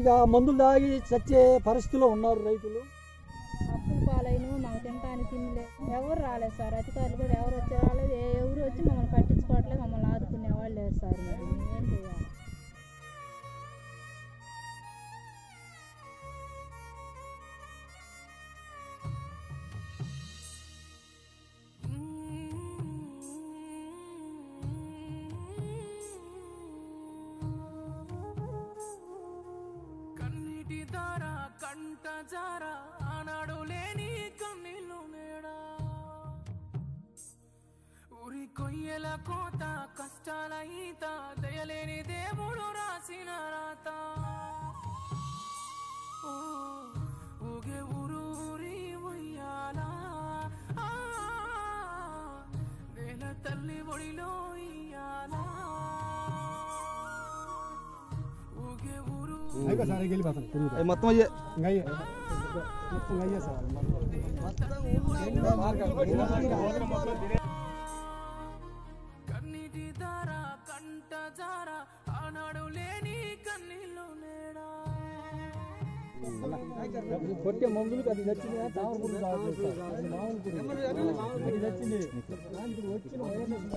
ఇక మందులు తాగి చచ్చే పరిస్థితిలో ఉన్నారు రైతులు అప్పులు పాలైన మాకు తినడానికి తినలేదు ఎవరు రాలేదు సార్ అధికారులు కూడా ఎవరు వచ్చి రాలేదు ఏ- ఎవరు వచ్చి మమ్మల్ని పట్టించుకోవట్లేదు మమ్మల్ని ఆదుకునే వాళ్ళు లేరు సార్ మరి మేము ఏం చేయాలి కన్నీటి దార కంట జార ఆనాడు లేని కన్నీళ్ళు నేడా ఉరి కొయ్యల కోత కష్టాల ఈత దయలేని దేవుడు రాసిన రాత ఓ, ఊగే ఊరు ఊరి ఉయ్యాలా ఆ, నేల తల్లి ఒడిలో ఇయ్యాలా ఊగే ఊరు మొత్తం అయ్యే కన్నీటి దార కంట జార ఆనాడు లేని కన్నీళ్ళు నేడా కొట్టే మందులకు అది నచ్చింది తామరపూడి తాగట్లేదు సార్. అది మామూలు పురుగు. అది నచ్చింది దానికి వచ్చిన వైరస్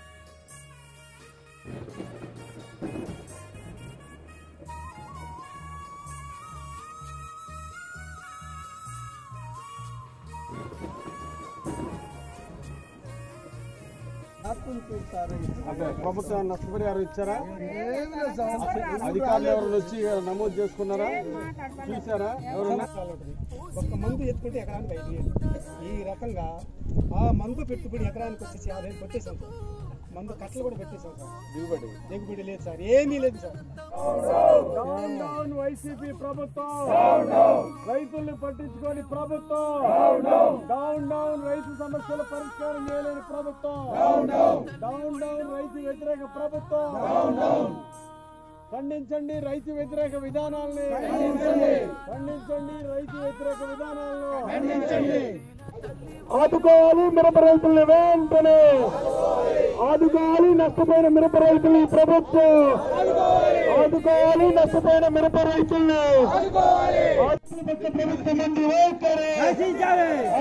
ప్రభుత్వం నష్టపరిహారం ఇచ్చారా అధికారులు ఎవరైనా వచ్చి నమోదు చేసుకున్నారా చూసారా ఎవరన్నా ఒక్క మందు ఎత్తుకుంటే ఎకరానికి ఐదు వేలు ఈ రకంగా ఆ మందు పెట్టుబడి ఎకరానికి వచ్చేసి యాభై వేలు పెట్టేశాం సార్ మందు కట్టలు కూడా పెట్టేశాం సార్ దిగుబడి దిగుబడి లేదు సార్ ఏమీ లేదు సార్ డౌన్ డౌన్ వైసీపీ ప్రభుత్వం రైతుల్ని పట్టించుకొని ప్రభుత్వం డౌన్ డౌన్ రైతు సమస్యల పరిష్కారం చేయలేని ప్రభుత్వం డౌన్ డౌన్ రైతు వ్యతిరేక ప్రభుత్వం ఖండించండి రైతు వ్యతిరేక విధానాల్ని ఖండించండి రైతు వ్యతిరేక విధానాలను ఆదుకోవాలి మిరప రైతుల్ని వెంటనే ఆదుకోవాలి నష్టపోయిన మిరప రైతుల్ని ఈ ప్రభుత్వం ఆదుకోవాలి నష్టపోయిన మిరప రైతుల్ని ఆదుకోవాలి ప్రభుత్వం మంది వైఖరి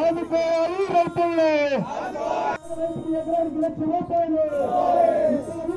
ఆదుకోవాలి రైతుల్ని ఎకరానికి లక్ష రూపాయలు